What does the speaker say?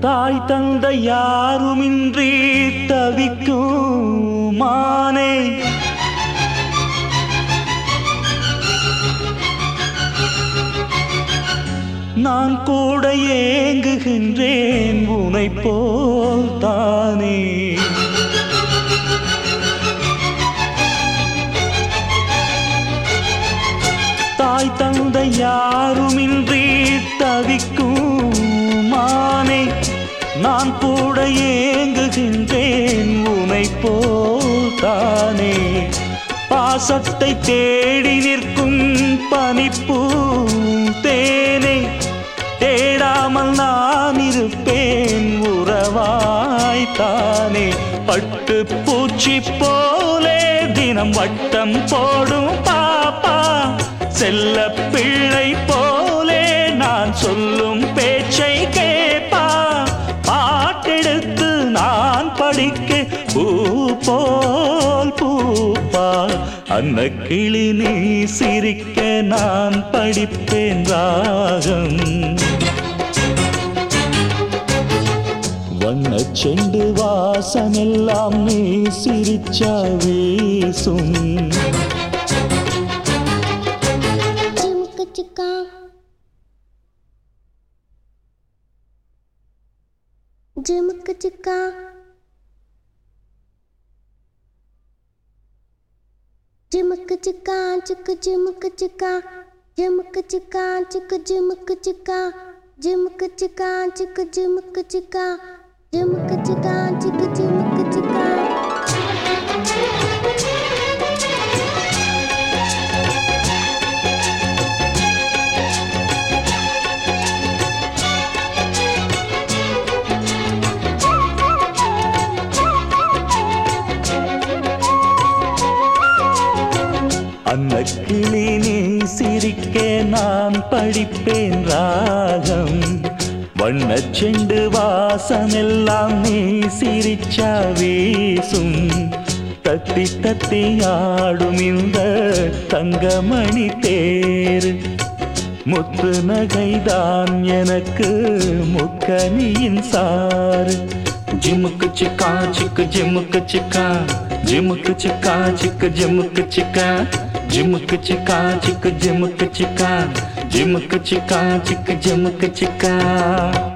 தாய் தந்த யாருமின்றி தவிக்கும் மானே நான் கூட ஏங்குகின்றேன் உனை போல் தானே தாய் தந்த யாருமின்றி தவிக்கும் மானே நான் கூட ஏங்குகின்றேன் உனை போல் தானே பாசத்தை தேடி நிற்கும் பனிப்பூ தேனே தேடாமல் நான் இருப்பேன் உறவாய் தானே பட்டு பூச்சி போலே தினம் வட்டம் போடும் பாப்பா செல்ல பிள்ளை போலே நான் சொல்லும் பேச்சை கேப்பா பாட்டெடுத்து நான் படிக்க பூ போல் பூப்பா அன்ன கிளி நீ சிரிக்க நான் படிப்பேன் ராகம் வண்ண செண்டு வாசமெல்லாம் நீ சிரிச்சா வீசும் ஜிமுக்கு சிக்கா ஜிமுக்கு சிக்கா ஜிமுக்கு சிக்கா சிக்கு ஜிமுக்கு சிக்கா ஜிமுக்கு சிக்கா சிக்கு ஜிமுக்கு சிக்கா ஜிமுக்கு சிக்கா சிக்கு ஜிமுக்கு சிக்கா ஜிமுக்கு சிக்கா சிக்கு ஜிமுக்கு சிக்கா அன்ன கிளி நீ சிரிக்க நான் படிப்பேன் ராகம் வண்ண செண்டு வாசமெல்லாம் நீ சிரிச்சா வீசும் தத்தி தத்தி ஆடும் இந்த தங்கமணி தேர் முத்து நகைதான் எனக்கு முக்கனியின் சாறு ஜிமுக்கு சிக்கா சிக்கு ஜிமுக்கு சிக்கா ஜிமுக்கு சிக்கா சிக்கு ஜிமுக்கு சிக்கா ஜிமுக்கு சிக்கா சிக்கு ஜிமுக்கு சிக்கா ஜிமுக்கு சிக்கா சிக்கு ஜிமுக்கு சிக்கா